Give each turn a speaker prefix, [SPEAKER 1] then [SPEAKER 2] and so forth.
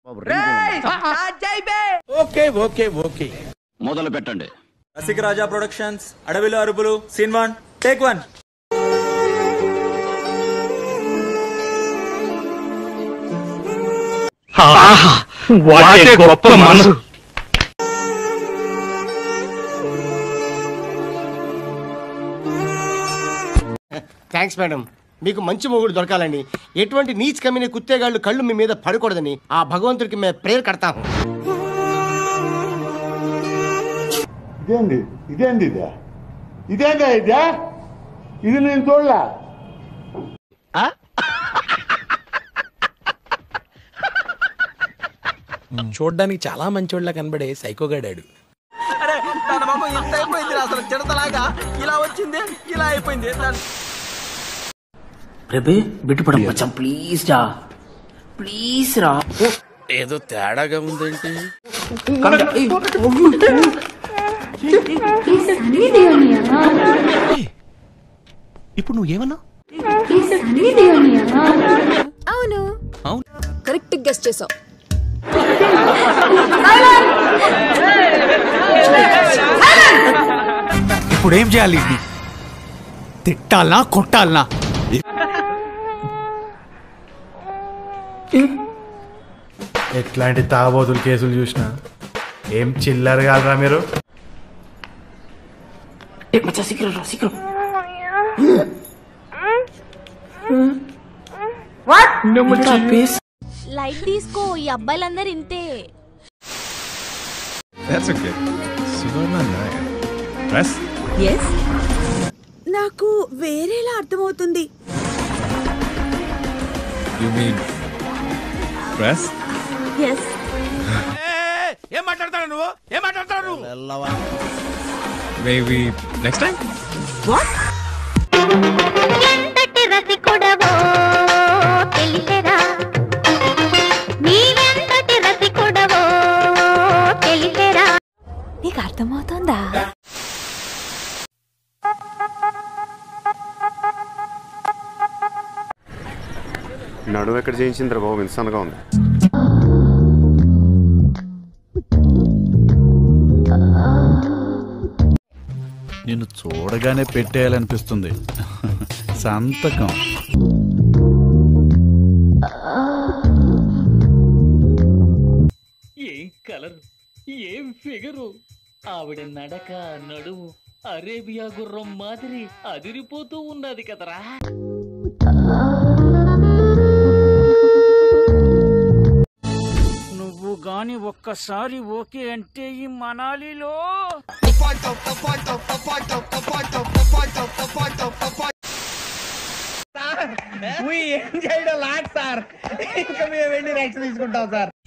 [SPEAKER 1] మొదలు పెట్టండి
[SPEAKER 2] రసిక రాజా ప్రొడక్షన్స్ అడవిలో అరుపులు scene one take one
[SPEAKER 3] what a గొప్ప మనసు
[SPEAKER 4] థ్యాంక్స్ మేడం మీకు మంచి మొగుడు దొరకాలని ఎటువంటి నీచ్ కమ్మిన కుత్తేగాళ్ళు కళ్ళు మీ మీద పడకూడదని ఆ భగవంతుడికి మేము ప్రేయర్ కడతాము
[SPEAKER 5] ఇదేంది ఇదేంది ఇదే ఇదేందా ఇదే ఇది నేను చూడలే
[SPEAKER 6] చూడ్డానికి చాలా మంచోళ్ళ కనబడే సైకోగాడాడు
[SPEAKER 2] అరే తన మొహం ఇంత అయిపోయింది అసలు చిడతలాగా ఇలా వచ్చింది ఇలా అయిపోయింది
[SPEAKER 7] రేపే బిట్టుపడం మచ్చం ప్లీజ్ రా ప్లీజ్ రా
[SPEAKER 6] ఏదో తేడాగా ఉందేంటి
[SPEAKER 3] ఇప్పుడు నువ్వేమన్నా
[SPEAKER 8] అవును కరెక్ట్ గెస్ట్ చేసావు
[SPEAKER 3] ఇప్పుడు ఏం చేయాలి తిట్టాలనా కొట్టాలనా
[SPEAKER 5] ఎట్లాంటి తాగబోతులు కేసులు చూసినా ఏం చిల్లర కాదురా మీరు
[SPEAKER 7] ఏ మచ్చా సీక్రెట్ రా సీక్రెట్
[SPEAKER 8] లైట్ తీసుకో ఈ అబ్బాయిలందరూ ఇంతే
[SPEAKER 9] నాకు వేరేలా అర్థమవుతుంది ఎస్
[SPEAKER 6] ఏం మాట్లాడతాడు నువ్వు ఏం మాట్లాడతాడు నువ్వు
[SPEAKER 8] నీకు అర్థమవుతుందా
[SPEAKER 5] నడువు ఎక్కడ చేయించిందిరా బాబు ఇన్సాన్గా ఉంది
[SPEAKER 3] నిన్ను చూడగానే పెట్టేయాలనిపిస్తుంది సంతకం
[SPEAKER 7] ఏం కలరు ఏం ఫిగరు ఆవిడ నడక నడుము అరేబియా గుర్రం మాదిరి అదిరిపోతూ ఉన్నది కదరా నువ్వు గాని ఒక్కసారి ఓకే అంటే ఈ మనాలిలో
[SPEAKER 2] ఏం చేయడం లాట్ సార్ ఇంకా మేము వెళ్ళి నెక్స్ట్ తీసుకుంటాం సార్